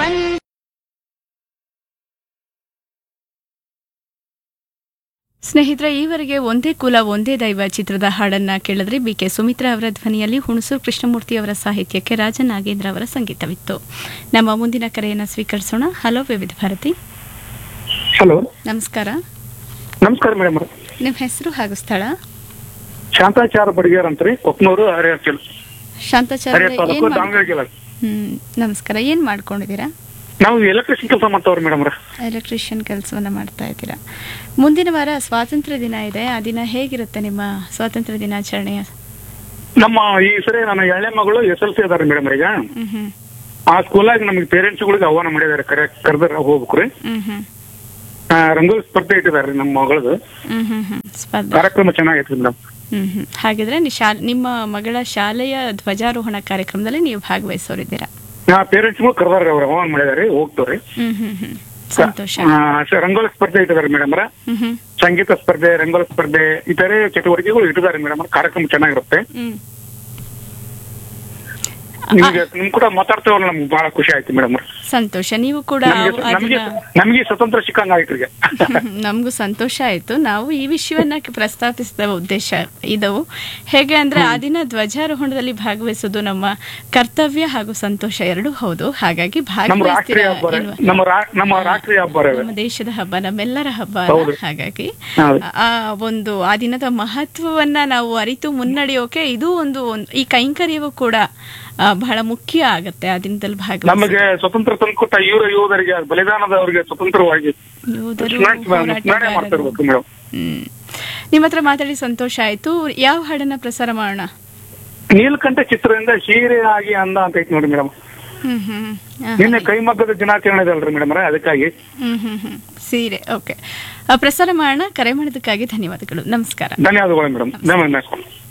ಬಂದ ಸ್ನೇಹಿತರೆ ಈವರೆಗೆ ಒಂದೇ ಕುಲ ಒಂದೇ ದೈವ ಚಿತ್ರದ ಹಾಡನ್ನ ಕೇಳಿದ್ರೆ ಬಿ ಕೆ ಸುಮಿತ್ರಾ ಅವರ ಧ್ವನಿಯಲ್ಲಿ ಹುಣಸೂರು ಕೃಷ್ಣಮೂರ್ತಿ ಅವರ ಸಾಹಿತ್ಯಕ್ಕೆ ರಾಜ ನಾಗೇಂದ್ರ ಅವರ ಸಂಗೀತವಿತ್ತು ನಮ್ಮ ಮುಂದಿನ ಕರೆಯನ್ನು ಸ್ವೀಕರಿಸೋಣ ಹಲೋ ವಿವಿಧ ಭಾರತಿ ಹಲೋ ನಮಸ್ಕಾರ ನಮಸ್ಕಾರ ಮೇಡಮ್ ನಿಮ್ಮ ಹೆಸರು ಹಾಗೂ ಸ್ಥಳ ಶಾಂತಾಚಾರ ಬಡಿಗೇರ್ ಅಂತ್ರಿ ಕೊಕ್ನೂರು ಹರಿಹರ ಶಾಂತಾಚಾರ್ಯ ಹರಿಹರ ತಾಲೂಕು ಏನ್ ಮಾಡ್- ದಾವಣಗೆರೆ ಜಿಲ್ಲೆ ಹ್ಮ್ ನಮಸ್ಕಾರ ಏನ್ ಮಾಡ್ಕೊಂಡಿದ್ದೀರಾ ನಾವು ಎಲೆಕ್ಟ್ರಿಷಿಯನ್ ಕೆಲಸ ಮಾಡ್ತಾವ್ರಿ ಮೇಡಮ್ ಎಲೆಕ್ಟ್ರಿಷಿಯನ್ ಕೆಲಸವನ್ನ ಮಾಡ್ತಾ ಇದ್ದೀರಾ ಮುಂದಿನ ವಾರ ಸ್ವಾತಂತ್ರ್ಯ ದಿನ ಇದೆ ಆ ದಿನ ಹೇಗಿರುತ್ತೆ ನಿಮ್ಮ ಸ್ವಾತಂತ್ರ್ಯ ದಿನಾಚರಣೆಯ ನಮ್ಮ ಈ ಸರಿ ನನ್ನ ಎಳೆ ಮಗಳು ಎಸ್ ಎಲ್ ಸಿ ಅದಾರ ಮೇಡಮ್ ಈಗ ಹ್ಮ್ ಹ್ಮ್ ಆ ಸ್ಕೂಲಾಗ ನಮಗೆ ಪೇರೆಂಟ್ಸ್ಗಳಿಗೆ ಆಹ್ವಾನ ಮಾಡಿದಾರೆ ಕರೆ ಕರೆದ್ರ ಹೋಗ್ಬೇಕ್ರಿ ಹ್ಮ್ ಹ್ಮ್ ಆ, ರಂಗೋಲಿ ಸ್ಪರ್ಧೆ ಇಟ್ಟಿದಾರೆ ನಮ್ಮ ಮಗಳದು ಹ್ಮ್ ಹ್ಮ್ ಹ್ಮ್ ಸ್ಪರ್ಧೆ ಕಾರ್ಯಕ್ರಮ ಚೆನ್ನಾಗೈತ್ರಿ ಮೇಡಮ್ ಹ್ಮ್ ಹ್ಮ್ ಹಾಗಿದ್ರೆ ನಿ- ಶಾಲ್ ನಿಮ್ಮ ಮಗಳ ಶಾಲೆಯ ಧ್ವಜಾರೋಹಣ ಕಾರ್ಯಕ್ರಮದಲ್ಲಿ ನೀವು ಭಾಗವಹಿಸೋರಿದ್ದೀರಾ ನಾ ಪೇರೆಂಟ್ಸ್ಗಳು ಕರೆದಾರ ಅವ್ರ ಆಹ್ವಾನ ಮಾಡಿದಾರೆ ಹೋಗ್ತವ್ರಿ ಹ್ಮ್ ಹ್ಮ್ ಹ್ಮ್ ಸಂತೋಷ ಆ, ಸ- ರಂಗೋಲಿ ಸ್ಪರ್ಧೆ ಇಟ್ಟಿದಾರೆ ಮೇಡಮ್ ಹ್ಮ್ ಹ್ಮ್ ಸಂಗೀತ ಸ್ಪರ್ಧೆ ರಂಗೋಲಿ ಸ್ಪರ್ಧೆ ಇತರೆ ಚಟುವಟಿಕೆಗಳು ಇಟ್ಟಿದ್ದಾರೆ ಮೇಡಮ್ ಕಾರ್ಯಕ್ರಮ ಚೆನ್ನಾಗಿರುತ್ತೆ ಹ್ಮ್ ನಿಮ್ಗೆ ನಿಮ್ ಕೂಡ ಮಾತಾಡ್ತೇವಲ್ಲ ನಮ್ಗೆ ಬಹಳ ಖುಷಿ ಆಯ್ತು ಮೇಡಮ್ ಸಂತೋಷ ನೀವು ಕೂಡ ನಮ್ಗೆ ನಮ್ಗೆ ಅದನ್ನ ನಮ್ಗೆ ಸ್ವತಂತ್ರ ಸಿಕ್ಕಂಗ ಆಯ್ತು ಈಗ ನಮಗೂ ಸಂತೋಷ ಆಯ್ತು ನಾವು ಈ ವಿಷಯವನ್ನ ಪ್ರಸ್ತಾಪಿಸಿದ ಉದ್ದೇಶ ಇದು ಹೇಗೆ ಅಂದ್ರೆ ಆ ದಿನ ಧ್ವಜಾರೋಹಣದಲ್ಲಿ ಭಾಗವಹಿಸೋದು ನಮ್ಮ ಕರ್ತವ್ಯ ಹಾಗೂ ಸಂತೋಷ ಎರಡೂ ಹೌದು ಹಾಗಾಗಿ ನಮ್ಮ ರಾಷ್ಟ್ರೀಯ ಭಾಗವಹಿಸ್ತೀರಾ ಹಬ್ಬ ಇಲ್ವಾ? ನಮ್ಮ ರಾ- ನಮ್ಮ ರಾಷ್ಟ್ರೀಯ ಹಬ್ಬ ರೀ ಅದು. ನಮ್ಮ ದೇಶದ ಹಬ್ಬ ನಮ್ಮೆಲ್ಲರ ಹಬ್ಬ ಅಲ್ಲ? ಹೌದು. ಹಾಗಾಗಿ ಹೌದು. ಆ ಒಂದು ಆ ದಿನದ ಮಹತ್ವವನ್ನ ನಾವು ಅರಿತು ಮುನ್ನಡೆಯೋಕೆ ಇದು ಒಂದು ಒಂದು- ಈ ಕೈಂಕರ್ಯವೂ ಕೂಡ ಆ, ಬಹಳ ಮುಖ್ಯ ಆಗತ್ತೆ ಆ ದಿನದಲ್ಲಿ ಭಾಗವಹಿಸಿ ನಮಗೆ ಸ್ವತಂತ್ರ ತಂದುಕೊಟ್ಟ ಇವರ ಯೋಧರಿಗೆ ಬಲಿದಾನದವರಿಗೆ ಸ್ವತಂತ್ರವಾಗಿ ಯೋಧರು, ಸ್ಮರಣೆ- ಸ್ಮರಣೆ ಹೋರಾಟಗಾರರು. ಮಾಡ್ತಿರ್ಬೇಕು ಮೇಡಮ್ ಹ್ಮ್ ನಿಮ್ಮ ಹತ್ರ ಮಾತಾಡಿ ಸಂತೋಷ ಆಯ್ತು ಯಾವ ಹಾಡನ್ನ ಪ್ರಸಾರ ಮಾಡೋಣ ನೀಲಕಂಠ ಚಿತ್ರದಿಂದ ಸೀರೆ ಆಗಿ ಅಂದ ಅಂತ ಐತಿ ನೋಡಿ ಮೇಡಮ್ ಹ್ಮ್ ಹ್ಮ್ ಆ, ನಿನ್ನೆ ಕೈಮಗ್ಗದ ದಿನಾಚರಣೆ ಇದೆ ಅಲ್ರಿ ಮೇಡಮ್ ಅದಕ್ಕಾಗಿ ಹ್ಮ್ ಹ್ಮ್ ಹ್ಮ್ ಸೀರೆ ಓಕೆ ಪ್ರಸಾರ ಮಾಡೋಣ ಕರೆ ಮಾಡಿದ್ದಕ್ಕಾಗಿ ಧನ್ಯವಾದಗಳು ನಮಸ್ಕಾರ ಧನ್ಯವಾದಗಳು ಮೇಡಮ್ ಧನ್ಯವಾದ